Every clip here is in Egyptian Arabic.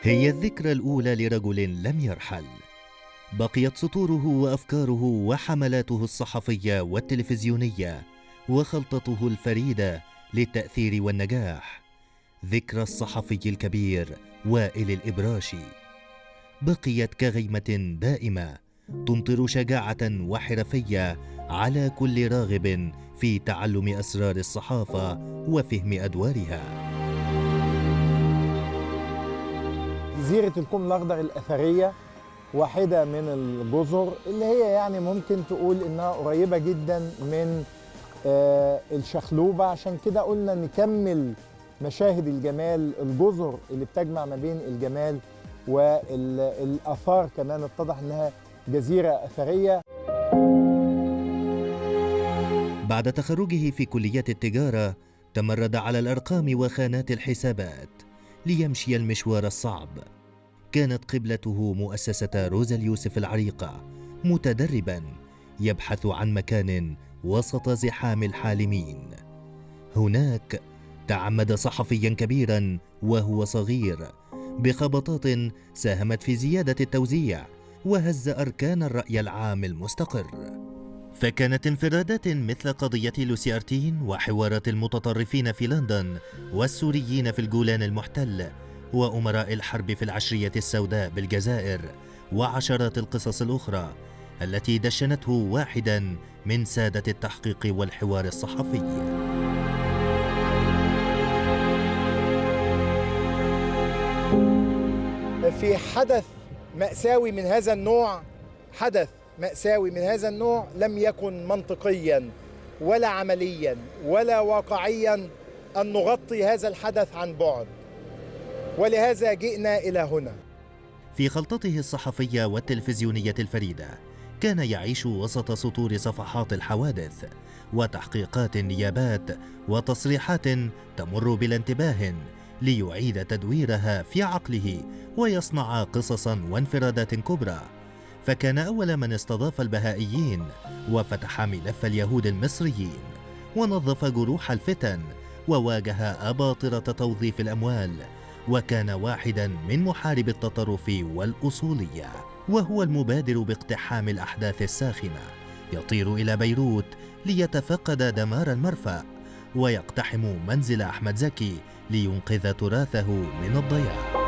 هي الذكرى الأولى لرجل لم يرحل بقيت سطوره وأفكاره وحملاته الصحفية والتلفزيونية وخلطته الفريدة للتأثير والنجاح ذكرى الصحفي الكبير وائل الإبراشي بقيت كغيمة دائمة تمطر شجاعة وحرفية على كل راغب في تعلم أسرار الصحافة وفهم أدوارها جزيرة الكوم الأخضر الأثرية واحدة من الجزر اللي هي يعني ممكن تقول إنها قريبة جدا من آه، الشخلوبة عشان كده قلنا نكمل مشاهد الجمال الجزر اللي بتجمع ما بين الجمال والآثار كمان اتضح إنها جزيرة أثرية بعد تخرجه في كلية التجارة تمرد على الأرقام وخانات الحسابات ليمشي المشوار الصعب كانت قبلته مؤسسة روزا اليوسف العريقة متدربا يبحث عن مكان وسط زحام الحالمين هناك تعمد صحفيا كبيرا وهو صغير بخبطات ساهمت في زيادة التوزيع وهز أركان الرأي العام المستقر فكانت انفرادات مثل قضية لوسيارتين وحوارات المتطرفين في لندن والسوريين في الجولان المحتل وأمراء الحرب في العشرية السوداء بالجزائر وعشرات القصص الأخرى التي دشنته واحدا من سادة التحقيق والحوار الصحفي في حدث مأساوي من هذا النوع حدث مأساوي من هذا النوع لم يكن منطقيا ولا عمليا ولا واقعيا أن نغطي هذا الحدث عن بعد ولهذا جئنا إلى هنا في خلطته الصحفية والتلفزيونية الفريدة كان يعيش وسط سطور صفحات الحوادث وتحقيقات النيابات وتصريحات تمر بلا انتباه ليعيد تدويرها في عقله ويصنع قصصا وانفرادات كبرى فكان اول من استضاف البهائيين وفتح ملف اليهود المصريين ونظف جروح الفتن وواجه اباطره توظيف الاموال وكان واحدا من محارب التطرف والاصوليه وهو المبادر باقتحام الاحداث الساخنه يطير الى بيروت ليتفقد دمار المرفأ ويقتحم منزل احمد زكي لينقذ تراثه من الضياع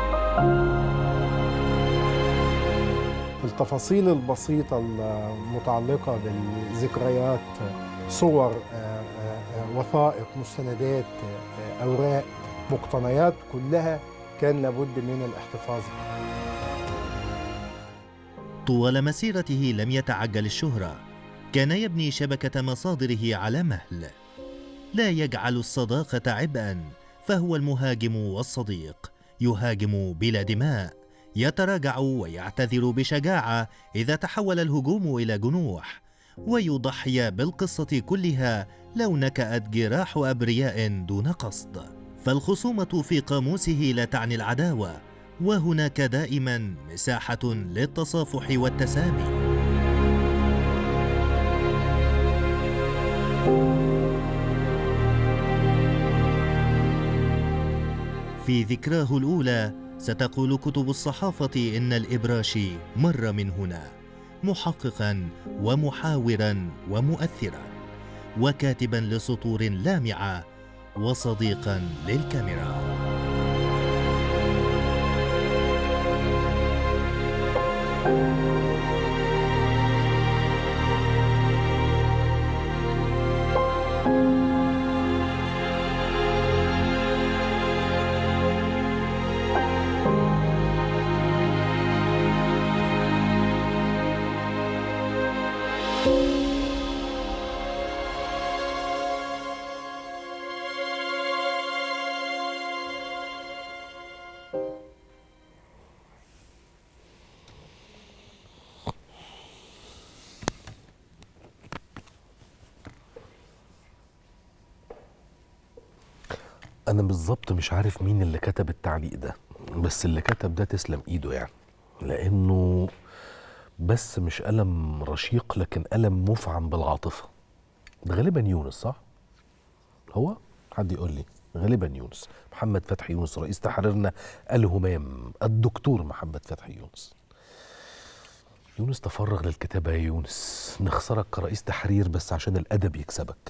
التفاصيل البسيطة المتعلقة بالذكريات صور آه، آه، آه، وثائق مستندات آه، أوراق مقتنيات كلها كان لابد من الاحتفاظ بها طوال مسيرته لم يتعجل الشهرة كان يبني شبكة مصادره على مهل لا يجعل الصداقة عبئا فهو المهاجم والصديق يهاجم بلا دماء يتراجع ويعتذر بشجاعة إذا تحول الهجوم إلى جنوح ويضحي بالقصة كلها لو نكأت جراح أبرياء دون قصد فالخصومة في قاموسه لا تعني العداوة وهناك دائما مساحة للتصافح والتسامي في ذكراه الأولى ستقول كتب الصحافة إن الإبراشي مر من هنا محققا ومحاورا ومؤثرا وكاتبا لسطور لامعة وصديقا للكاميرا انا بالظبط مش عارف مين اللي كتب التعليق ده بس اللي كتب ده تسلم ايده يعني لانه بس مش ألم رشيق لكن ألم مفعم بالعاطفة ده غالبا يونس صح؟ هو؟ حد يقول لي غالبا يونس محمد فتحي يونس رئيس تحريرنا الهمام الدكتور محمد فتحي يونس يونس تفرغ للكتابة يا يونس نخسرك كرئيس تحرير بس عشان الأدب يكسبك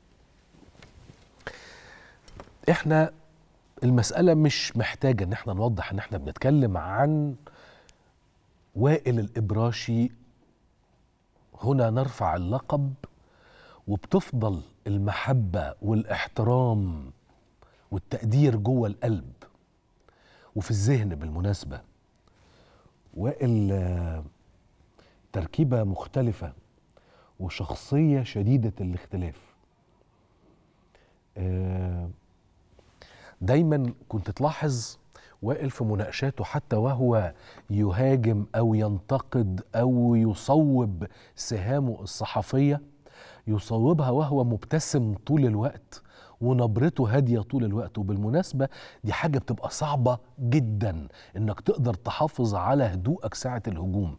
احنا المسألة مش محتاجة ان احنا نوضح ان احنا بنتكلم عن وائل الإبراشي هنا نرفع اللقب وبتفضل المحبة والاحترام والتقدير جوه القلب وفي الذهن بالمناسبة وائل آه، تركيبة مختلفة وشخصية شديدة الاختلاف آه، دايما كنت تلاحظ وائل في مناقشاته حتى وهو يهاجم او ينتقد او يصوب سهامه الصحفيه يصوبها وهو مبتسم طول الوقت ونبرته هاديه طول الوقت وبالمناسبه دي حاجه بتبقى صعبه جدا انك تقدر تحافظ على هدوءك ساعه الهجوم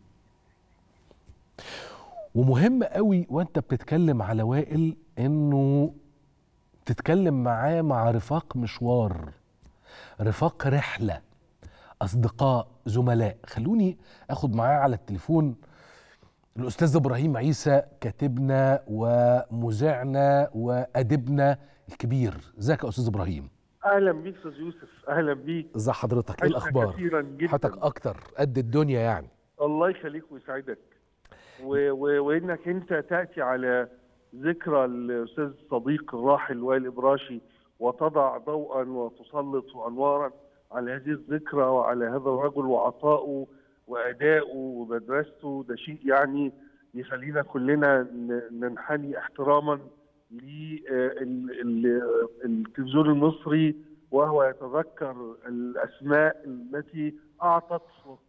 ومهم قوي وانت بتتكلم على وائل انه تتكلم معاه مع رفاق مشوار رفاق رحله اصدقاء زملاء خلوني اخد معاه على التليفون الاستاذ ابراهيم عيسى كاتبنا ومذيعنا واديبنا الكبير ازيك يا استاذ ابراهيم اهلا بيك استاذ يوسف اهلا بيك ازي حضرتك ايه عشنا الاخبار كثيرا جدا حضرتك اكتر قد الدنيا يعني الله يخليك ويسعدك و... و... وانك انت تاتي على ذكرى الاستاذ الصديق الراحل وائل ابراشي وتضع ضوءا وتسلط انوارا على هذه الذكرى وعلى هذا الرجل وعطائه وادائه ومدرسته ده شيء يعني يخلينا كلنا ن- ننحني احتراما للتلفزيون المصري وهو يتذكر الاسماء التي اعطت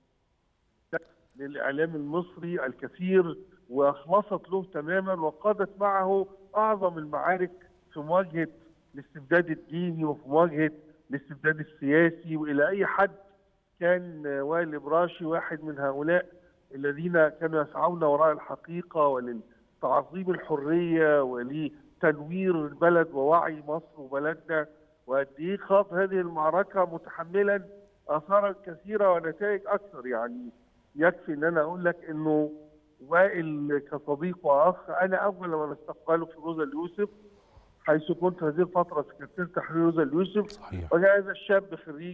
للاعلام المصري الكثير واخلصت له تماما وقادت معه اعظم المعارك في مواجهه الاستبداد الديني وفي مواجهه الاستبداد السياسي والى اي حد كان وائل ابراشي واحد من هؤلاء الذين كانوا يسعون وراء الحقيقه ولتعظيم الحريه ولتنوير البلد ووعي مصر وبلدنا وقد ايه خاض هذه المعركه متحملا اثارا كثيره ونتائج اكثر يعني يكفي ان انا اقول لك انه وائل كصديق واخ انا اول من استقبله في روزا اليوسف حيث كنت هذه الفتره سكرتير تحرير روزا اليوسف صحيح وجاء هذا الشاب خريج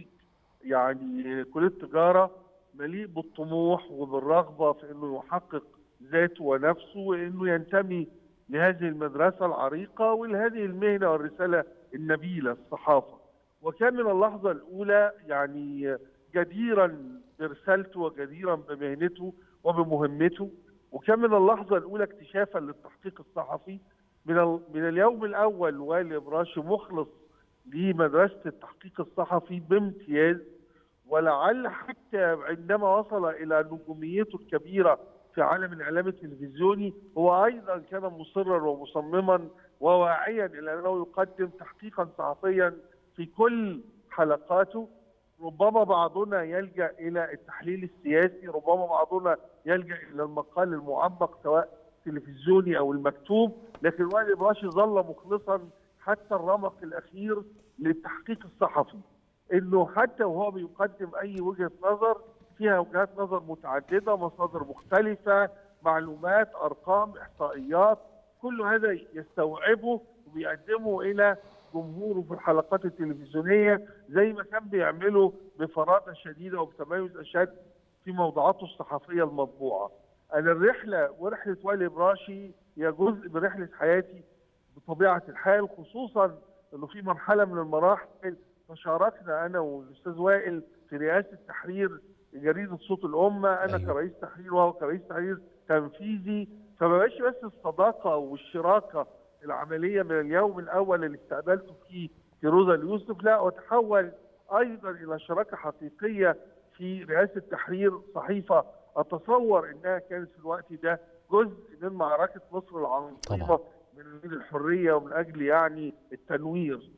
يعني كليه تجاره مليء بالطموح وبالرغبه في انه يحقق ذاته ونفسه وانه ينتمي لهذه المدرسه العريقه ولهذه المهنه والرساله النبيله الصحافه. وكان من اللحظه الاولى يعني جديرا برسالته وجديرا بمهنته وبمهمته وكان من اللحظه الاولى اكتشافا للتحقيق الصحفي من ال- من اليوم الاول وائل ابراشي مخلص لمدرسه التحقيق الصحفي بامتياز ولعل حتى عندما وصل الى نجوميته الكبيره في عالم الاعلام التلفزيوني هو ايضا كان مصرا ومصمما وواعيا الى انه يقدم تحقيقا صحفيا في كل حلقاته ربما بعضنا يلجا الى التحليل السياسي ربما بعضنا يلجا الى المقال المعمق سواء التلفزيوني او المكتوب لكن وائل ابراشي ظل مخلصا حتى الرمق الاخير للتحقيق الصحفي انه حتى وهو بيقدم اي وجهه نظر فيها وجهات نظر متعدده مصادر مختلفه معلومات ارقام احصائيات كل هذا يستوعبه وبيقدمه الى جمهوره في الحلقات التلفزيونيه زي ما كان بيعمله بفراغه شديده وبتميز اشد في موضوعاته الصحفيه المطبوعه. انا الرحله ورحله وائل ابراشي هي جزء من رحله حياتي بطبيعه الحال خصوصا انه في مرحله من المراحل تشاركنا انا والاستاذ وائل في رئاسه تحرير جريده صوت الامه انا أيوة. أيوه. كرئيس تحرير وهو كرئيس تحرير تنفيذي فما بقاش بس الصداقه والشراكه العمليه من اليوم الاول اللي استقبلته فيه في روزا اليوسف لا وتحول ايضا الى شراكه حقيقيه في رئاسه تحرير صحيفه اتصور انها كانت في الوقت ده جزء من معركه مصر طبعا. العظيمه من اجل الحريه ومن اجل يعني التنوير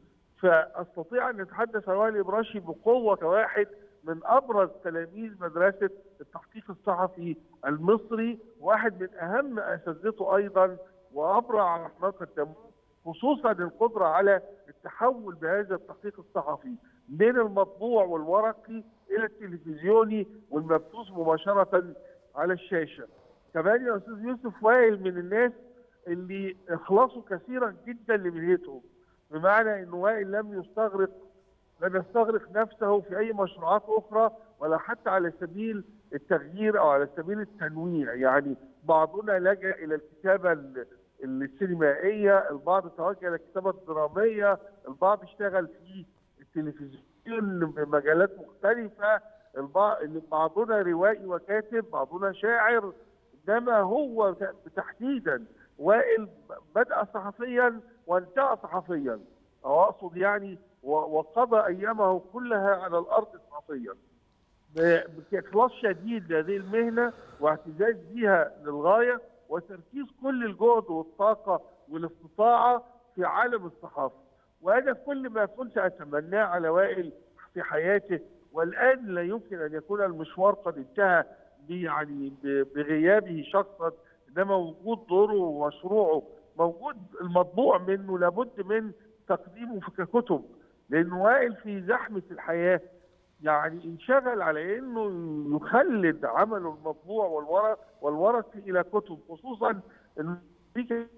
فاستطيع ان اتحدث عن وائل ابراشي بقوه كواحد من ابرز تلاميذ مدرسه التحقيق الصحفي المصري واحد من اهم اساتذته ايضا وابرع على احماق الدم خصوصا القدره على التحليل التحول بهذا التحقيق الصحفي من المطبوع والورقي الى التلفزيوني والمبثوث مباشره على الشاشه. كمان يا استاذ يوسف وائل من الناس اللي اخلصوا كثيرا جدا لمهنتهم بمعنى ان وائل لم يستغرق لم يستغرق نفسه في اي مشروعات اخرى ولا حتى على سبيل التغيير او على سبيل التنويع يعني بعضنا لجا الى الكتابه ال- السينمائيه البعض توجه الى الكتابه الدراميه البعض اشتغل في التلفزيون بمجالات مختلفه البعض بعضنا روائي وكاتب بعضنا شاعر انما هو تحديدا وائل بدا صحفيا وانتهى صحفيا او اقصد يعني و- وقضى ايامه كلها على الارض صحفيا ب- باخلاص شديد لهذه المهنه واعتزاز بها للغايه وتركيز كل الجهد والطاقه والاستطاعه في عالم الصحافه وهذا كل ما كنت اتمناه على وائل في حياته والان لا يمكن ان يكون المشوار قد انتهى ب- يعني ب- بغيابه شخصا انما وجود دوره ومشروعه موجود المطبوع منه لابد من تقديمه في ككتب لان وائل في زحمه الحياه يعني انشغل على انه يخلد عمله المطبوع والورق والورقي الى كتب خصوصا انه دي كانت-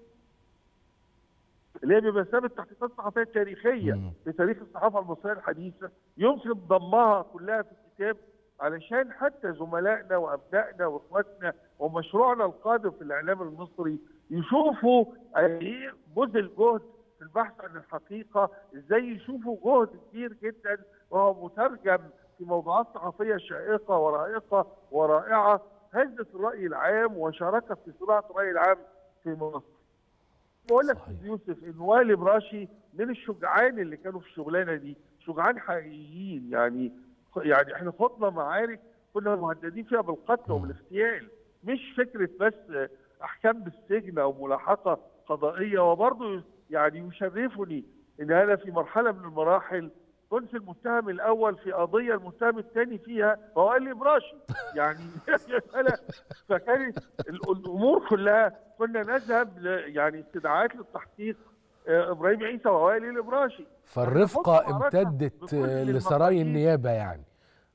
اللي هي بمثابه تحقيقات صحفيه تاريخيه مم. في تاريخ الصحافه المصريه الحديثه يمكن ضمها كلها في الكتاب علشان حتى زملائنا وابنائنا واخواتنا ومشروعنا القادم في الاعلام المصري يشوفوا قد ايه بذل جهد في البحث عن الحقيقه، ازاي يشوفوا جهد كبير جدا وهو مترجم في موضوعات صحفيه شائقه ورائقه ورائعه هزت الراي العام وشاركت في صناعه الراي العام في مصر. بقول لك صحيح. يوسف ان والي براشي من الشجعان اللي كانوا في الشغلانه دي، شجعان حقيقيين يعني يعني احنا خضنا معارك كنا مهددين فيها بالقتل وبالاغتيال مش فكره بس احكام بالسجن او ملاحقه قضائيه وبرضه يعني يشرفني ان انا في مرحله من المراحل كنت المتهم الاول في قضيه المتهم الثاني فيها هو قال لي براشي يعني انا فكانت ال- الامور كلها كنا نذهب ل- يعني استدعاءات للتحقيق آه، ابراهيم عيسى ووائل الابراشي فالرفقه إحنا خدنا معركة امتدت بكل لسراي المقاييس. النيابه يعني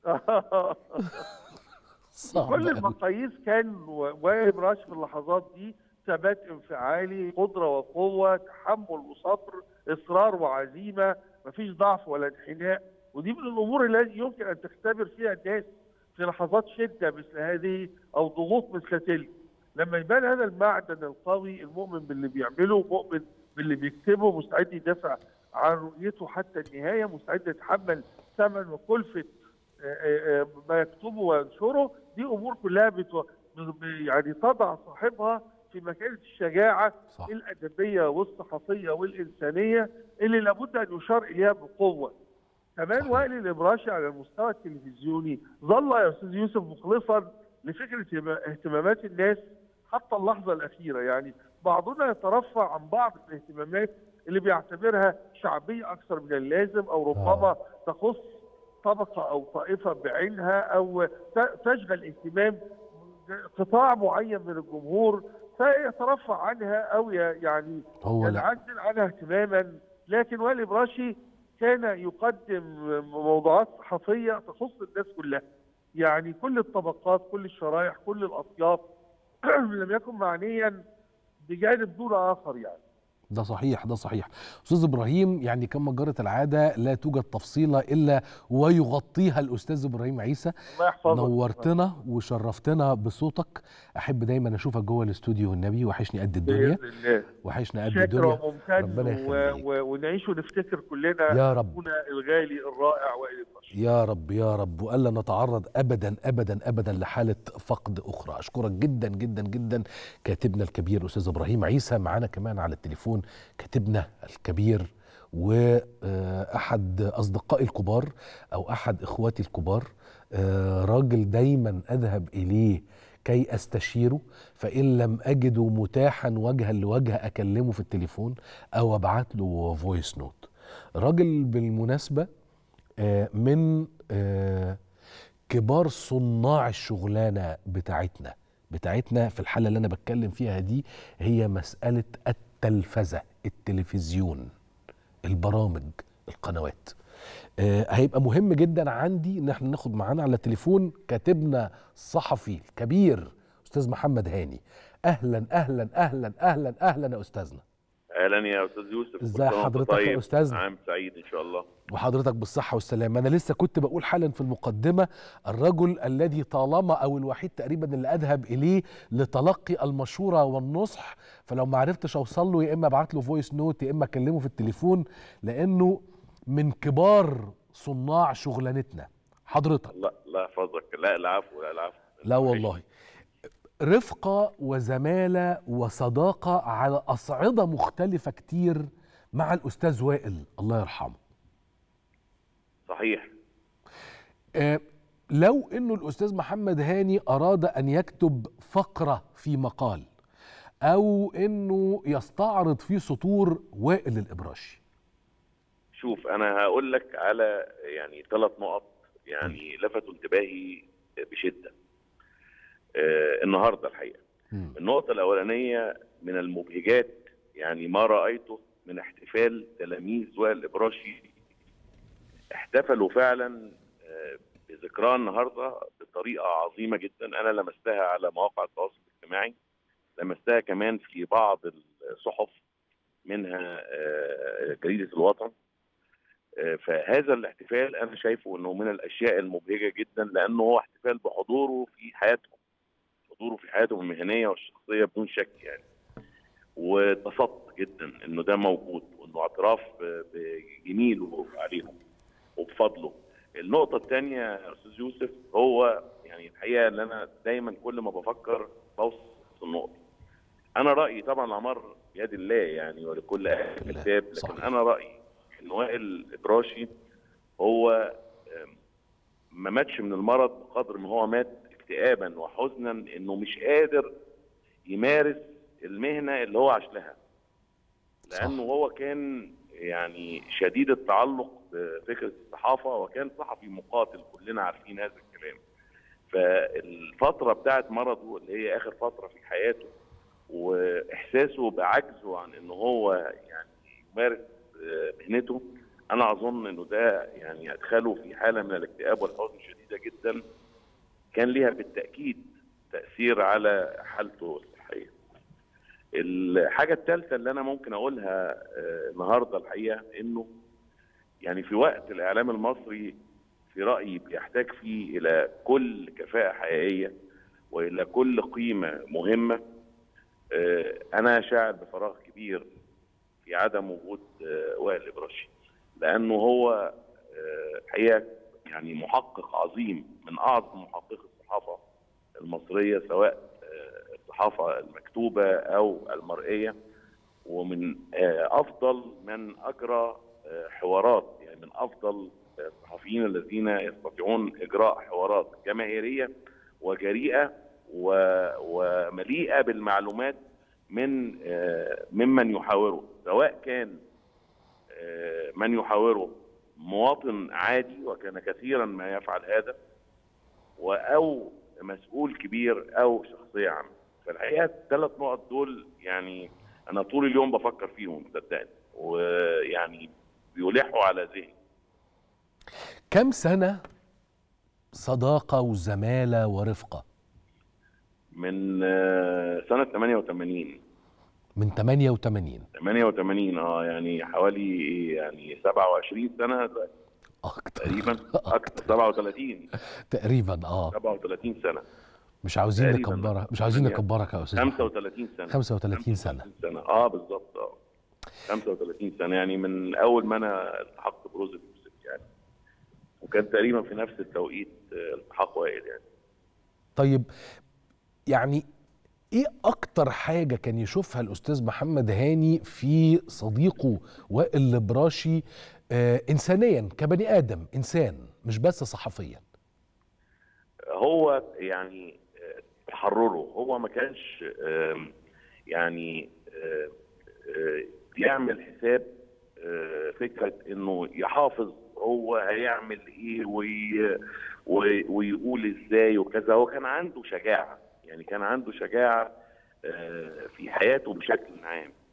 صعب كل أوي. المقاييس كان وائل براش في اللحظات دي ثبات انفعالي قدره وقوه تحمل وصبر اصرار وعزيمه مفيش ضعف ولا انحناء ودي من الامور التي يمكن ان تختبر فيها الناس في لحظات شده مثل هذه او ضغوط مثل تلك لما يبان هذا المعدن القوي المؤمن باللي بيعمله مؤمن باللي بيكتبه مستعد يدافع عن رؤيته حتى النهايه مستعد يتحمل ثمن وكلفه آه، آه، ما يكتبه وينشره دي امور كلها بتو... ب- يعني تضع صاحبها في مكانه الشجاعه صح. الادبيه والصحفيه والانسانيه اللي لابد ان يشار اليها بقوه. كمان صحيح. وائل الابراشي على المستوى التلفزيوني ظل يا استاذ يوسف مخلصا لفكره اهتما- اهتمامات الناس حتى اللحظه الاخيره يعني بعضنا يترفع عن بعض الاهتمامات اللي بيعتبرها شعبيه اكثر من اللازم او ربما تخص طبقه او طائفه بعينها او ت- تشغل اهتمام قطاع معين من الجمهور فيترفع عنها او ي- يعني هو لا ينعزل عنها اهتماما لكن والي براشي كان يقدم موضوعات صحفيه تخص الناس كلها يعني كل الطبقات كل الشرائح كل الاطياف لم يكن معنيا بجانب دون اخر يعني ده صحيح ده صحيح استاذ ابراهيم يعني كما جرت العاده لا توجد تفصيله الا ويغطيها الاستاذ ابراهيم عيسى الله يحفظك نورتنا وشرفتنا بصوتك احب دايما اشوفك جوه الاستوديو والنبي وحشني قد الدنيا باذن الله وحشنا قد شاكر الدنيا وممتن ربنا و... يخليك. و... ونعيش ونفتكر كلنا يا رب اخونا الغالي الرائع وائل البشر يا رب يا رب والا نتعرض ابدا ابدا ابدا لحاله فقد اخرى اشكرك جدا جدا جدا كاتبنا الكبير استاذ ابراهيم عيسى معانا كمان على التليفون كاتبنا الكبير واحد اصدقائي الكبار او احد اخواتي الكبار آه، راجل دايما اذهب اليه كي استشيره فان لم اجده متاحا وجها لوجه اكلمه في التليفون او ابعت له فويس نوت راجل بالمناسبه آه، من آه، كبار صناع الشغلانه بتاعتنا بتاعتنا في الحاله اللي انا بتكلم فيها دي هي مساله التلفزه التلفزيون البرامج القنوات آه، هيبقى مهم جدا عندي ان احنا ناخد معانا على التليفون كاتبنا الصحفي الكبير استاذ محمد هاني اهلا اهلا اهلا اهلا اهلا يا استاذنا اهلا يا استاذ يوسف ازاي كل سنة وأنت حضرتك يا طيب. أستاذنا؟ عام سعيد ان شاء الله وحضرتك بالصحة والسلامة أنا لسه كنت بقول حالا في المقدمة الرجل الذي طالما أو الوحيد تقريبا اللي أذهب إليه لتلقي المشورة والنصح فلو ما عرفتش أوصل له يا إما أبعت له فويس نوت يا إما أكلمه في التليفون لأنه من كبار صناع شغلانتنا حضرتك لا لا يحفظك لا العفو لا العفو لا والله رفقة وزمالة وصداقة على أصعدة مختلفة كتير مع الأستاذ وائل الله يرحمه صحيح آه، لو انه الاستاذ محمد هاني اراد ان يكتب فقره في مقال او انه يستعرض في سطور وائل الابراشي شوف انا هقول لك على يعني ثلاث نقط يعني لفتوا انتباهي بشده آه النهارده الحقيقه مم. النقطه الاولانيه من المبهجات يعني ما رايته من احتفال تلاميذ وائل الابراشي احتفلوا فعلا آه، بذكراه النهارده بطريقه عظيمه جدا انا لمستها على مواقع التواصل الاجتماعي لمستها كمان في بعض الصحف منها آه، جريده الوطن آه، فهذا الاحتفال انا شايفه انه من الاشياء المبهجه جدا لانه هو احتفال بحضوره في حياتهم حضوره في حياتهم المهنيه والشخصيه بدون شك يعني واتبسطت جدا انه ده موجود وانه اعتراف ب- بجميله عليهم وبفضله النقطة الثانية يا أستاذ يوسف هو يعني الحقيقة اللي أنا دايما كل ما بفكر بوصل النقطة أنا رأيي طبعا الأمر بيد الله يعني ولكل أهل الله. كتاب لكن صحيح. أنا رأيي إن وائل إبراشي هو آم، ما ماتش من المرض بقدر ما هو مات اكتئابا وحزنا إنه مش قادر يمارس المهنة اللي هو عاش لها لانه هو كان يعني شديد التعلق بفكره الصحافه وكان صحفي مقاتل كلنا عارفين هذا الكلام فالفتره بتاعت مرضه اللي هي اخر فتره في حياته واحساسه بعجزه عن ان هو يعني يمارس آه، مهنته انا اظن انه ده يعني ادخله في حاله من الاكتئاب والحزن شديده جدا كان ليها بالتاكيد تاثير على حالته الصحيه الحاجة الثالثة اللي أنا ممكن أقولها آه، النهاردة الحقيقة إنه يعني في وقت الإعلام المصري في رأيي بيحتاج فيه إلى كل كفاءة حقيقية وإلى كل قيمة مهمة آه، أنا شاعر بفراغ كبير في عدم وجود آه، وائل الإبراشي لأنه هو آه، حقيقة يعني محقق عظيم من أعظم محققي الصحافة المصرية سواء آه، الصحافة المكتوبة أو المرئية ومن آه، أفضل من أجرى آه، حوارات يعني من أفضل آه، الصحفيين الذين يستطيعون إجراء حوارات جماهيرية وجريئة و- ومليئة بالمعلومات من آه، ممن يحاوره سواء كان آه، من يحاوره مواطن عادي وكان كثيرا ما يفعل هذا و- او مسؤول كبير او شخصيه عامه فالحقيقه الثلاث نقط دول يعني انا طول اليوم بفكر فيهم صدقني ويعني بيلحوا على ذهني كم سنة صداقة وزمالة ورفقة من آه، سنه 88 من 88 88 اه يعني حوالي يعني 27 سنه دلوقتي أكتر تقريبا اكثر 37 تقريبا اه 37 سنه مش عاوزين تقريباً. نكبرها مش عاوزين يعني نكبرك يا استاذ محمد. 35 سنه 35 سنة سنه اه بالظبط اه 35 سنه يعني من اول ما انا التحقت بروز يوسف يعني وكان تقريبا في نفس التوقيت آه، التحاق وائل يعني طيب يعني ايه اكتر حاجة كان يشوفها الاستاذ محمد هاني في صديقه وائل البراشي آه انسانيا كبني ادم انسان مش بس صحفيا هو يعني آه، تحرره هو ما كانش آم، يعني آه، آه، يعمل حساب آه، فكره انه يحافظ هو هيعمل ايه وي وي- ويقول ازاي وكذا هو كان عنده شجاعه يعني كان عنده شجاعه آه، في حياته بشكل عام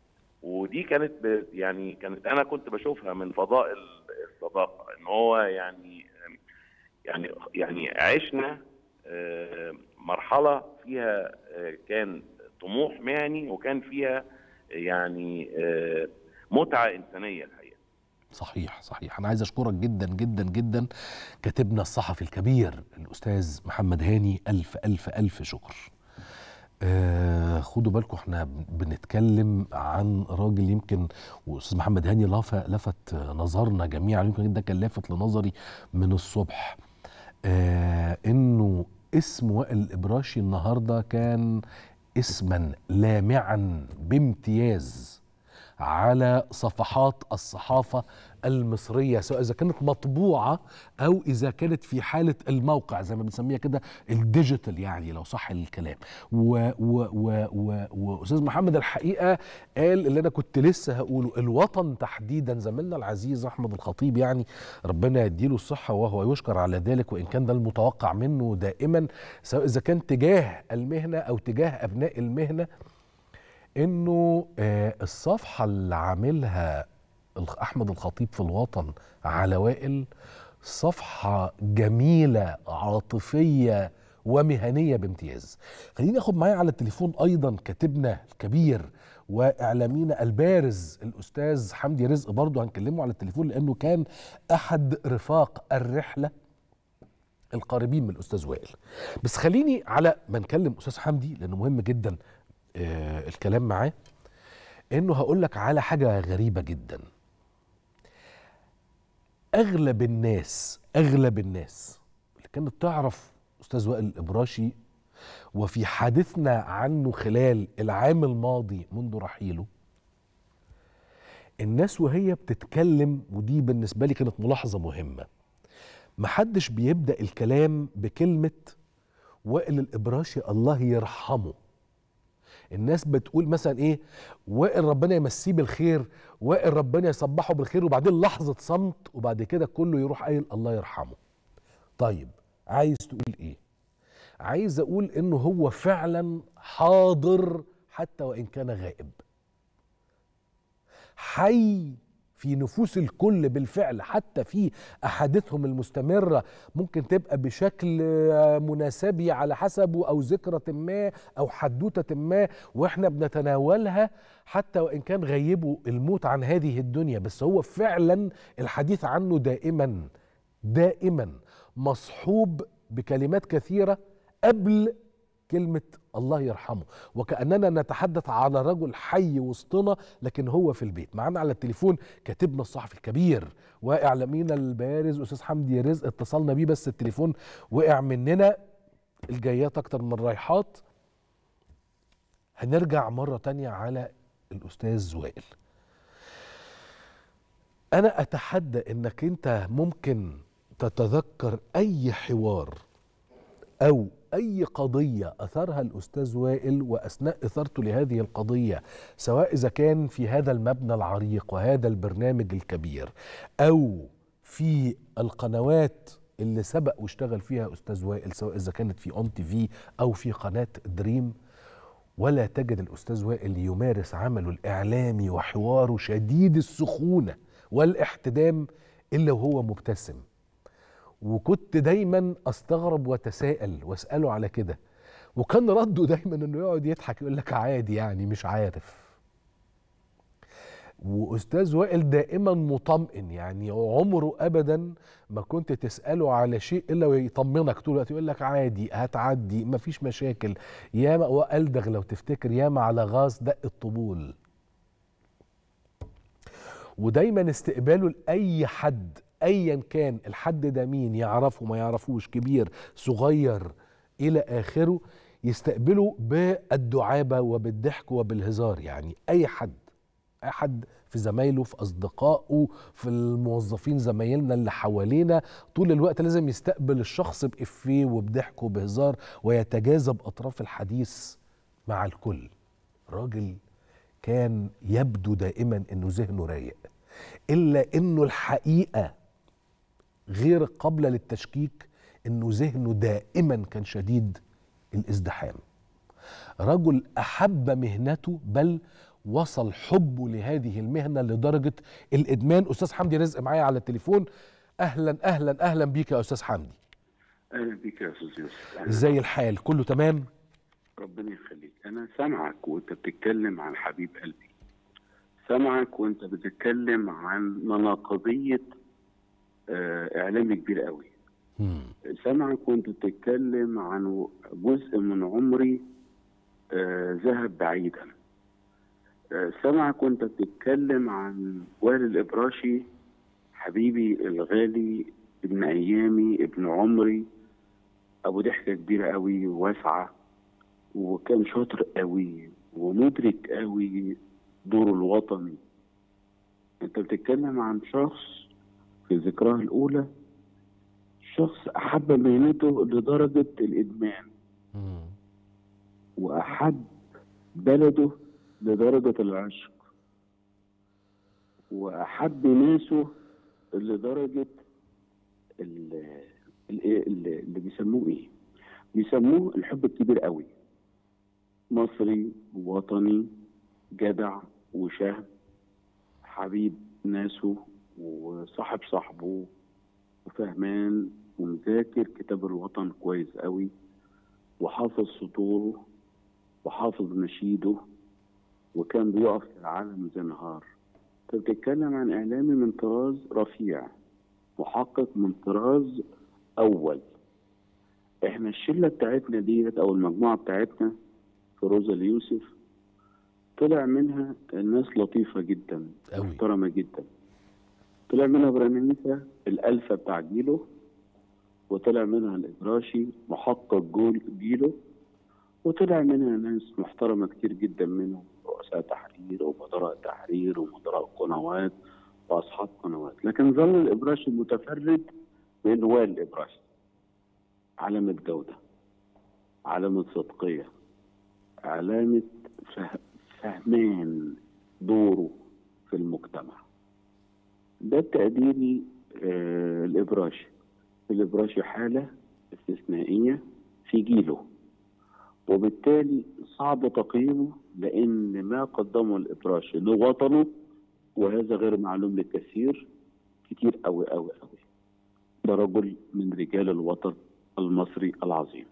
ودي كانت ب- يعني كانت انا كنت بشوفها من فضائل الصداقه ان هو يعني يعني يعني عشنا آه، مرحله فيها آه، كان طموح مهني وكان فيها يعني آه، متعه انسانيه الحقيقه صحيح صحيح انا عايز اشكرك جدا جدا جدا كاتبنا الصحفي الكبير الاستاذ محمد هاني الف الف الف شكر آه خدوا بالكم احنا بن- بنتكلم عن راجل يمكن واستاذ محمد هاني لف- لفت نظرنا جميعا يمكن ده كان لافت لنظري من الصبح آه انه اسم وائل الابراشي النهارده كان اسما لامعا بامتياز على صفحات الصحافة المصرية سواء إذا كانت مطبوعة أو إذا كانت في حالة الموقع زي ما بنسميها كده الديجيتال يعني لو صح الكلام و و و و وأستاذ محمد الحقيقة قال اللي أنا كنت لسه هقوله الوطن تحديدا زميلنا العزيز أحمد الخطيب يعني ربنا يديله الصحة وهو يشكر على ذلك وإن كان ده المتوقع منه دائما سواء إذا كان تجاه المهنة أو تجاه أبناء المهنة انه آه، الصفحه اللي عاملها الخ- احمد الخطيب في الوطن على وائل صفحه جميله عاطفيه ومهنيه بامتياز خليني اخد معايا على التليفون ايضا كاتبنا الكبير واعلامينا البارز الاستاذ حمدي رزق برضه هنكلمه على التليفون لانه كان احد رفاق الرحله القريبين من الاستاذ وائل بس خليني على ما نكلم استاذ حمدي لانه مهم جدا آه الكلام معاه انه هقول لك على حاجه غريبه جدا اغلب الناس اغلب الناس اللي كانت تعرف استاذ وائل الابراشي وفي حديثنا عنه خلال العام الماضي منذ رحيله الناس وهي بتتكلم ودي بالنسبه لي كانت ملاحظه مهمه محدش بيبدا الكلام بكلمه وائل الابراشي الله يرحمه الناس بتقول مثلا ايه وائل ربنا يمسيه بالخير وائل ربنا يصبحه بالخير وبعدين لحظه صمت وبعد كده كله يروح قايل الله يرحمه طيب عايز تقول ايه عايز اقول انه هو فعلا حاضر حتى وان كان غائب حي في نفوس الكل بالفعل حتى في احاديثهم المستمره ممكن تبقى بشكل آه، مناسبي على حسبه او ذكرى ما او حدوته ما واحنا بنتناولها حتى وان كان غيبه الموت عن هذه الدنيا بس هو فعلا الحديث عنه دائما دائما مصحوب بكلمات كثيره قبل كلمة الله يرحمه وكأننا نتحدث على رجل حي وسطنا لكن هو في البيت معانا على التليفون كاتبنا الصحفي الكبير وإعلامينا البارز أستاذ حمدي رزق اتصلنا بيه بس التليفون وقع مننا الجايات أكتر من رايحات هنرجع مرة تانية على الأستاذ وائل أنا أتحدى إنك أنت ممكن تتذكر أي حوار أو أي قضية أثرها الأستاذ وائل وأثناء إثارته لهذه القضية سواء إذا كان في هذا المبنى العريق وهذا البرنامج الكبير أو في القنوات اللي سبق واشتغل فيها أستاذ وائل سواء إذا كانت في أون تي في أو في قناة دريم ولا تجد الأستاذ وائل يمارس عمله الإعلامي وحواره شديد السخونة والاحتدام إلا وهو مبتسم وكنت دايما استغرب واتساءل واساله على كده وكان رده دايما انه يقعد يضحك يقول لك عادي يعني مش عارف واستاذ وائل دائما مطمئن يعني عمره ابدا ما كنت تساله على شيء الا ويطمنك طول الوقت يقول لك عادي هتعدي مفيش مشاكل ياما والدغ لو تفتكر ياما على غاز دق الطبول ودايما استقباله لاي حد ايا كان الحد ده مين يعرفه ما يعرفوش كبير صغير الى اخره يستقبله بالدعابه وبالضحك وبالهزار يعني اي حد اي حد في زمايله في اصدقائه في الموظفين زمايلنا اللي حوالينا طول الوقت لازم يستقبل الشخص بافيه وبضحك وبهزار ويتجاذب اطراف الحديث مع الكل راجل كان يبدو دائما انه ذهنه رايق الا انه الحقيقه غير قابله للتشكيك انه ذهنه دائما كان شديد الازدحام رجل احب مهنته بل وصل حبه لهذه المهنه لدرجه الادمان استاذ حمدي رزق معايا على التليفون اهلا اهلا اهلا بيك يا استاذ حمدي اهلا بيك يا استاذ يوسف أهلاً. ازاي الحال كله تمام ربنا يخليك انا سامعك وانت بتتكلم عن حبيب قلبي سامعك وانت بتتكلم عن مناقضيه آه، اعلامي كبير قوي مم. سامعك وانت بتتكلم عن جزء من عمري آه، ذهب بعيدا آه، سامعك وانت بتتكلم عن وائل الابراشي حبيبي الغالي ابن ايامي ابن عمري ابو ضحكه كبيره قوي وواسعه وكان شاطر قوي ومدرك قوي دوره الوطني انت بتتكلم عن شخص في ذكراه الاولى شخص احب مهنته لدرجه الادمان مم. واحب بلده لدرجه العشق واحب ناسه لدرجه ال- ال- ال- اللي بيسموه ايه بيسموه الحب الكبير قوي مصري وطني جدع وشهم حبيب ناسه وصاحب صاحبه وفهمان ومذاكر كتاب الوطن كويس قوي وحافظ سطوره وحافظ نشيده وكان بيقف في العالم زي نهار انت بتتكلم عن اعلامي من طراز رفيع محقق من طراز اول احنا الشله بتاعتنا ديت او المجموعه بتاعتنا في روزا اليوسف طلع منها ناس لطيفه جدا أوي. محترمه جدا طلع منها برناميسا الالفه بتاع جيله وطلع منها الإبراشي محقق جول جيله وطلع منها ناس محترمة كتير جدا منهم رؤساء تحرير ومدراء تحرير ومدراء قنوات وأصحاب قنوات لكن ظل الإبراشي متفرد بأنه هو الإبراشي علامة جودة علامة صدقية علامة فه- فهمان دوره في المجتمع ده تقديري آه الإبراشي الإبراشي حالة استثنائية في جيله وبالتالي صعب تقييمه لأن ما قدمه الإبراشي لوطنه وهذا غير معلوم للكثير كتير أوي أوي أوي ده رجل من رجال الوطن المصري العظيم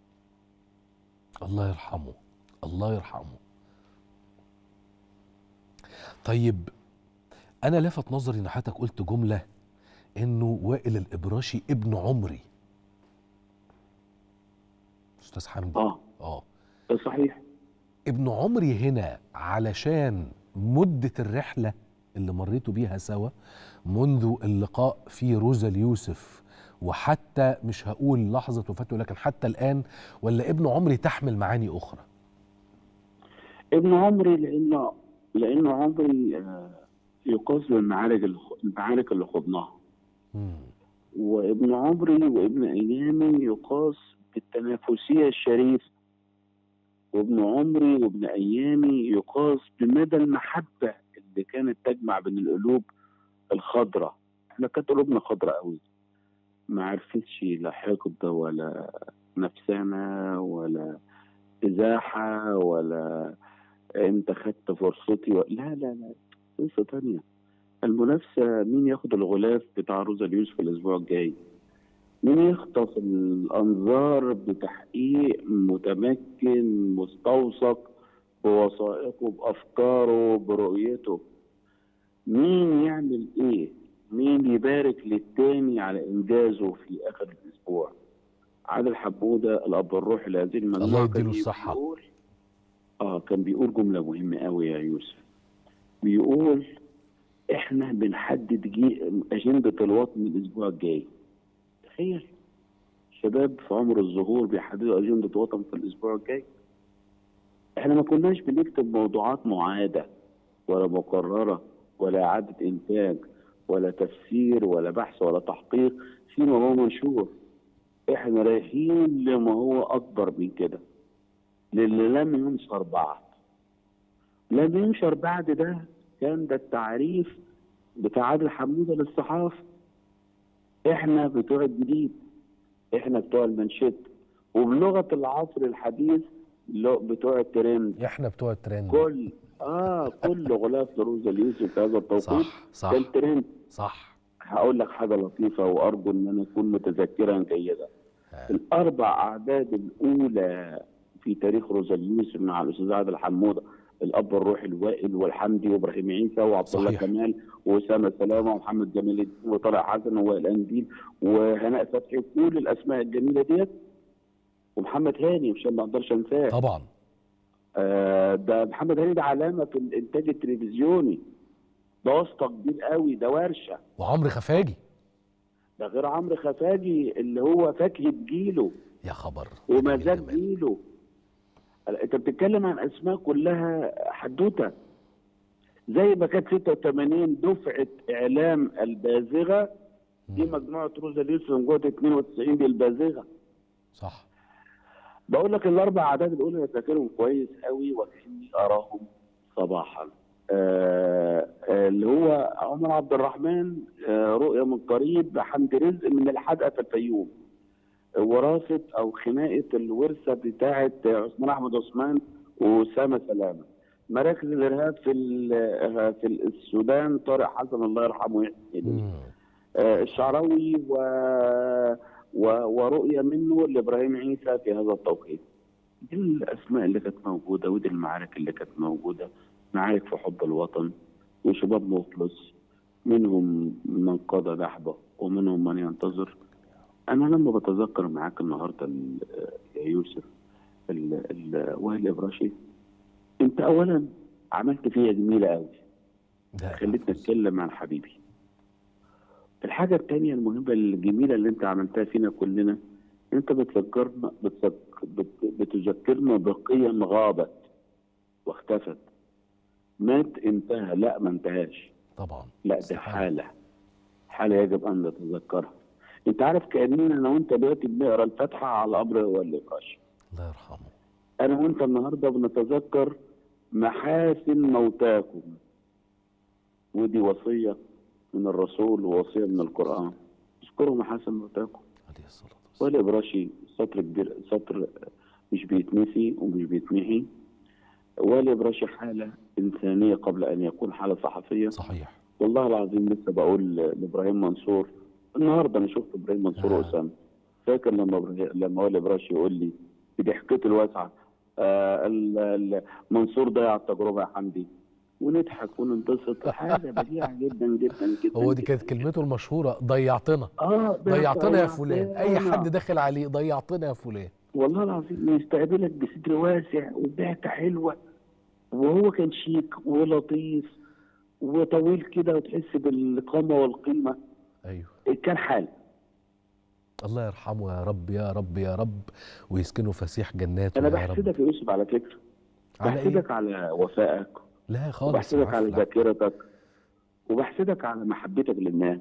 الله يرحمه الله يرحمه طيب انا لفت نظري ان حضرتك قلت جمله انه وائل الابراشي ابن عمري استاذ حمدي آه اه ده صحيح ابن عمري هنا علشان مدة الرحلة اللي مريتوا بيها سوا منذ اللقاء في روزا اليوسف وحتى مش هقول لحظة وفاته لكن حتى الآن ولا ابن عمري تحمل معاني أخرى ابن عمري لأنه لأنه عمري آه، يقاس بالمعارك اللي المعارك اللي خضناها مم. وابن عمري وابن أيامي يقاس بالتنافسية الشريفة وابن عمري وابن أيامي يقاس بمدى المحبة اللي كانت تجمع بين القلوب الخضراء احنا كانت قلوبنا خضراء قوي ما عرفتش لا حقد ولا نفسانة ولا إزاحة ولا انت خدت فرصتي و... لا لا لا قصة تانية المنافسة مين ياخد الغلاف بتاع روزا اليوسف الأسبوع الجاي مين يخطف الأنظار بتحقيق متمكن مستوثق بوثائقه بأفكاره برؤيته مين يعمل إيه مين يبارك للتاني على إنجازه في آخر الأسبوع عادل حمودة الأب الروحي لهذه المجموعة الله كان يديله الصحة. بيقول آه كان بيقول جملة مهمة أوي يا يوسف بيقول إحنا بنحدد جي أجندة الوطن الأسبوع الجاي تخيل شباب في عمر الظهور بيحددوا أجندة وطن في الأسبوع الجاي احنا ما كناش بنكتب موضوعات معادة ولا مقررة ولا إعادة إنتاج ولا تفسير ولا بحث ولا تحقيق فيما هو منشور احنا رايحين لما هو أكبر من كده للي لم ينشر بعد لم ينشر بعد ده كان ده التعريف بتاع عادل حمودة للصحافة احنا بتوع الجديد احنا بتوع المنشد وبلغة العصر الحديث لو- بتوع الترند احنا بتوع الترند كل اه كل غلاف لروز اليوسف في هذا التوقيت صح صح كان ترند صح هقول لك حاجه لطيفه وارجو ان انا اكون متذكرا جيدا الاربع اعداد الاولى في تاريخ روزا اليوسف مع الاستاذ عادل حموده الاب الروحي الوائل والحمدي وابراهيم عيسى وعبد الله صحيح. كمال واسامه سلامه ومحمد جمال الدين وطارق حسن ووائل انديل وهناء فتحي كل الاسماء الجميله ديت ومحمد هاني عشان ما اقدرش انساه طبعا آه، ده محمد هاني ده علامه في الانتاج التلفزيوني ده واسطه كبير قوي ده ورشه وعمرو خفاجي ده غير عمرو خفاجي اللي هو فاكهه جيله يا خبر ومزاج جميل جمال. جيله انت بتتكلم عن اسماء كلها حدوته زي ما كانت 86 دفعه اعلام البازغه دي مجموعه روزا اليوسف من جوه 92 دي البازغه صح بقول لك الاربع اعداد الاولى انا فاكرهم كويس قوي وكاني اراهم صباحا آه آه، اللي هو عمر عبد الرحمن آه رؤيه من قريب حمد رزق من الحدقه في الفيوم وراثه او خناقه الورثه بتاعه عثمان احمد عثمان واسامه سلامه مراكز الارهاب في ال- في السودان طارق حسن الله يرحمه ويحسن إليه. مم. آه، الشعراوي و... و... ورؤية منه لإبراهيم عيسى في هذا التوقيت دي الأسماء اللي كانت موجودة ودي المعارك اللي كانت موجودة معارك في حب الوطن وشباب مخلص منهم من قضى نحبه ومنهم من ينتظر أنا لما بتذكر معاك النهاردة ال- يا يوسف ال... ال... وائل إبراشي أنت أولا عملت فيها جميلة قوي ده خليتني اتكلم عن حبيبي الحاجة التانية المهمة الجميلة اللي انت عملتها فينا كلنا انت بتذكرنا بتذك... بت... بتذكرنا بقيم غابت واختفت مات انتهى لا ما انتهاش طبعا لا دي استحالة. حالة حالة يجب ان نتذكرها انت عارف كأننا انا وانت دلوقتي بنقرا الفاتحة على قبر والي الراشد الله يرحمه انا وانت النهارده بنتذكر محاسن موتاكم ودي وصيه من الرسول ووصيه من القران اذكروا محاسن موتاكم عليه الصلاة والسلام وائل ابراشي سطر كبير سطر مش بيتنسي ومش بيتمحي وائل ابراشي حاله انسانيه قبل ان يكون حاله صحفيه صحيح والله العظيم لسه بقول لابراهيم منصور النهارده انا شفت ابراهيم منصور آه. واسامه فاكر لما إبراهيم- لما وائل ابراشي يقول لي بضحكته الواسعه آه ال- ال- منصور ضيع التجربه يا حمدي ونضحك وننبسط حاجه بديعه جدا جدا جدا هو دي جداً. كانت كلمته المشهورة ضيعتنا اه ده ضيعتنا يا فلان اي ضيعتنا. حد داخل عليه ضيعتنا يا فلان والله العظيم يستقبلك بصدر واسع وبضحكه حلوه وهو كان شيك ولطيف وطويل كده وتحس بالقامه والقيمه ايوه كان حال الله يرحمه يا رب يا رب يا رب ويسكنه فسيح جناته انا يا رب بحسدك يا يوسف على فكره على ايه بحسدك على وفائك لا خالص وبحسدك على العفو. ذاكرتك وبحسدك على محبتك للناس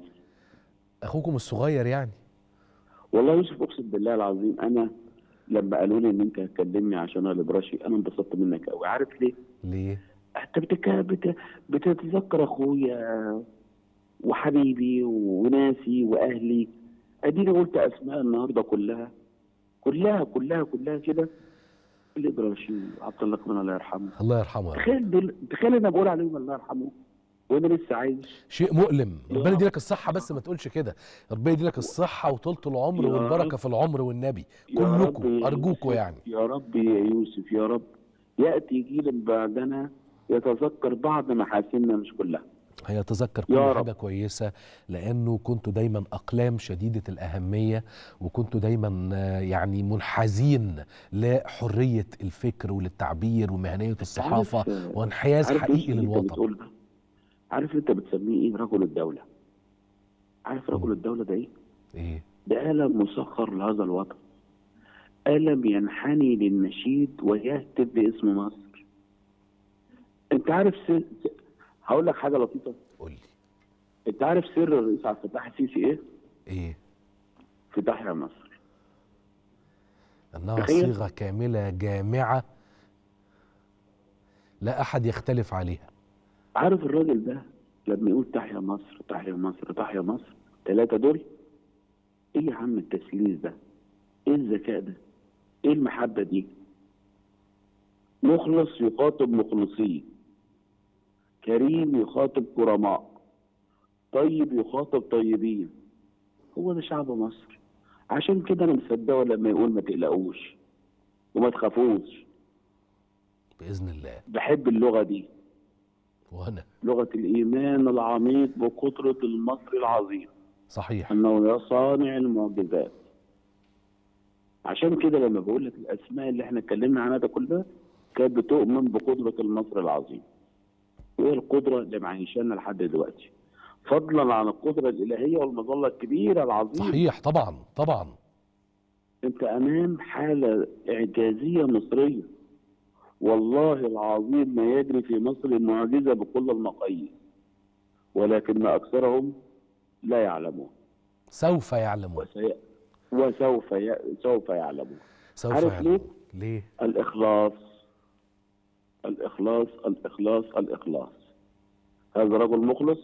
اخوكم الصغير يعني والله يا يوسف اقسم بالله العظيم انا لما قالوا لي ان انت هتكلمني عشان انا براشي انا انبسطت منك قوي عارف ليه؟ ليه انت بتك... بت... بتتذكر اخويا وحبيبي وناسي واهلي اديني قلت اسماء النهارده كلها كلها كلها كلها كده الابراشي عبد الله كمان الله يرحمه الله يرحمه يا رب تخيل دول تخيل انا بقول عليهم الله يرحمه وانا لسه عايش شيء مؤلم يا ربنا رب. يديلك الصحة بس ما تقولش كده ربنا يديلك الصحة وطولة العمر يا والبركة رب. في العمر والنبي يا رب كلكم يا أرجوكم يوسف، يعني يا رب يا يوسف يا رب ياتي جيل بعدنا يتذكر بعض محاسننا مش كلها هيتذكر كل يا حاجة رب. كويسة لأنه كنتوا دايما أقلام شديدة الأهمية وكنتوا دايما آه، يعني منحازين لحرية الفكر وللتعبير ومهنية الصحافة عارف- وانحياز عارف حقيقي يوسف انت للوطن بتقول ده عارف انت بتسميه ايه رجل الدوله عارف رجل الدوله ده ايه إيه ده قلم مسخر لهذا الوطن قلم ينحني للنشيد ويهتف باسم مصر انت عارف سر... هقول لك حاجه لطيفه قول لي انت عارف سر الرئيس عبد الفتاح السيسي ايه إيه في تحيا مصر أنها تخيل. صيغة كاملة جامعة لا أحد يختلف عليها عارف الراجل ده لما يقول تحيا مصر تحيا مصر تحيا مصر ثلاثة دول ايه يا عم التسليس ده ايه الذكاء ده ايه المحبة دي مخلص يخاطب مخلصيه كريم يخاطب كرماء طيب يخاطب طيبين هو ده شعب مصر عشان كده انا مصدقه لما يقول ما تقلقوش وما تخافوش باذن الله بحب اللغه دي وانا لغه الايمان العميق بقدره المصري العظيم صحيح انه صانع المعجزات عشان كده لما بقول لك الاسماء اللي احنا اتكلمنا عنها ده كلها كانت بتؤمن بقدره المصري العظيم وهي القدره اللي معيشانا لحد دلوقتي فضلا عن القدره الالهيه والمظله الكبيره العظيمه صحيح طبعا طبعا انت امام حاله اعجازيه مصريه والله العظيم ما يجري في مصر المعجزه بكل المقاييس ولكن اكثرهم لا يعلمون سوف يعلمون وسي... وسوف ي... سوف يعلمون سوف عارف يعلمون ليه؟ ليه الاخلاص الاخلاص الاخلاص الاخلاص هذا رجل مخلص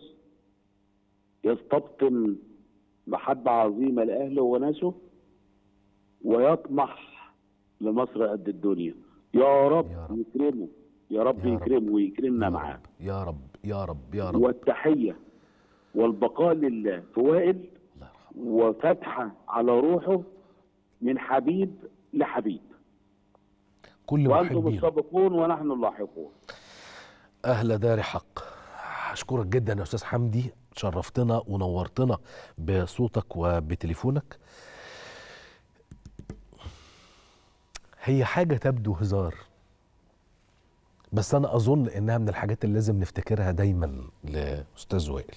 يستبطن محبة عظيمة لأهله وناسه ويطمح لمصر قد الدنيا يا رب, يا رب. يكرمه يا رب يا رب. يكرمه ويكرمنا يا معاه رب يا رب يا رب يا رب والتحية والبقاء لله في وائل الله يرحمه وفتحة على روحه من حبيب لحبيب كل وأنتم محبين السابقون ونحن اللاحقون اهل دار حق اشكرك جدا يا استاذ حمدي شرفتنا ونورتنا بصوتك وبتليفونك هي حاجه تبدو هزار بس انا اظن انها من الحاجات اللي لازم نفتكرها دايما لاستاذ وائل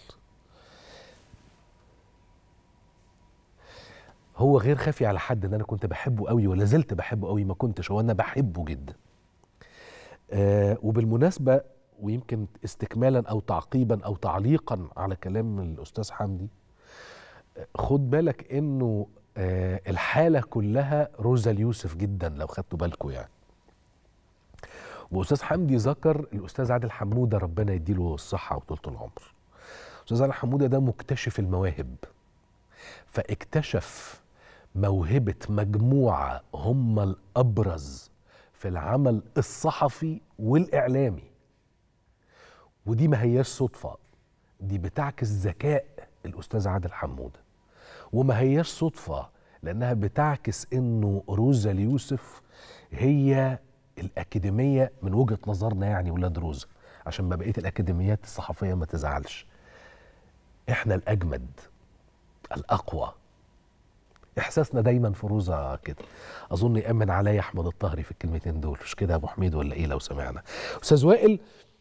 هو غير خافي على حد ان انا كنت بحبه قوي ولا زلت بحبه قوي ما كنتش هو انا بحبه جدا آه وبالمناسبة ويمكن استكمالا أو تعقيبا أو تعليقا على كلام الأستاذ حمدي آه، خد بالك إنه آه الحالة كلها روزا اليوسف جدا لو خدتوا بالكم يعني وأستاذ حمدي ذكر الأستاذ عادل حمودة ربنا يديله الصحة وطولة العمر أستاذ عادل حمودة ده مكتشف المواهب فاكتشف موهبة مجموعة هم الأبرز في العمل الصحفي والإعلامي ودي ما هياش صدفة دي بتعكس ذكاء الأستاذ عادل حمودة وما هياش صدفة لأنها بتعكس إنه روزا اليوسف هي الأكاديمية من وجهة نظرنا يعني ولاد روزا عشان ما بقية الأكاديميات الصحفية ما تزعلش إحنا الأجمد الأقوى احساسنا دايما في روزا كده اظن يامن عليا احمد الطهري في الكلمتين دول مش كده يا ابو حميد ولا ايه لو سمعنا استاذ وائل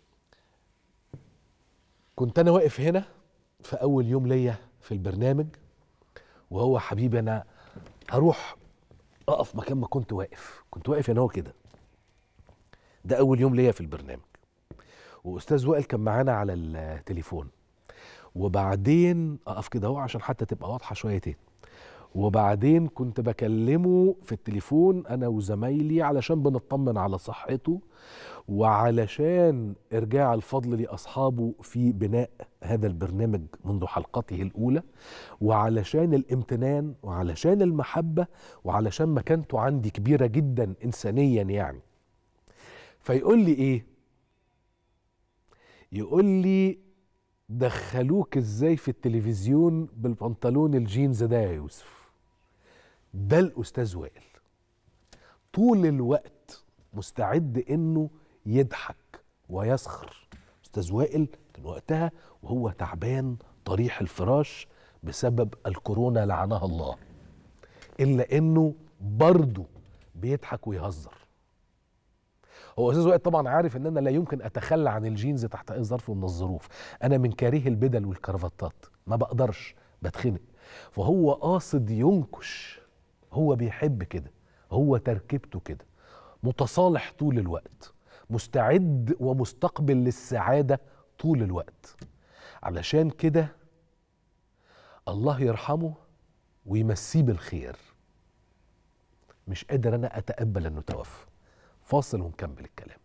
كنت انا واقف هنا في اول يوم ليا في البرنامج وهو حبيبي انا هروح اقف مكان ما كنت واقف كنت واقف هنا هو كده ده اول يوم ليا في البرنامج واستاذ وائل كان معانا على التليفون وبعدين اقف كده اهو عشان حتى تبقى واضحه شويتين وبعدين كنت بكلمه في التليفون انا وزمايلي علشان بنطمن على صحته وعلشان ارجاع الفضل لاصحابه في بناء هذا البرنامج منذ حلقته الاولى وعلشان الامتنان وعلشان المحبه وعلشان مكانته عندي كبيره جدا انسانيا يعني فيقول لي ايه يقول لي دخلوك ازاي في التلفزيون بالبنطلون الجينز ده يا يوسف ده الاستاذ وائل طول الوقت مستعد انه يضحك ويسخر استاذ وائل كان وقتها وهو تعبان طريح الفراش بسبب الكورونا لعنها الله الا انه برضه بيضحك ويهزر هو استاذ وائل طبعا عارف ان انا لا يمكن اتخلى عن الجينز تحت اي ظرف من الظروف انا من كاره البدل والكرافتات ما بقدرش بتخنق فهو قاصد ينكش هو بيحب كده هو تركيبته كده متصالح طول الوقت مستعد ومستقبل للسعادة طول الوقت علشان كده الله يرحمه ويمسيه بالخير مش قادر انا اتقبل انه توفى فاصل ونكمل الكلام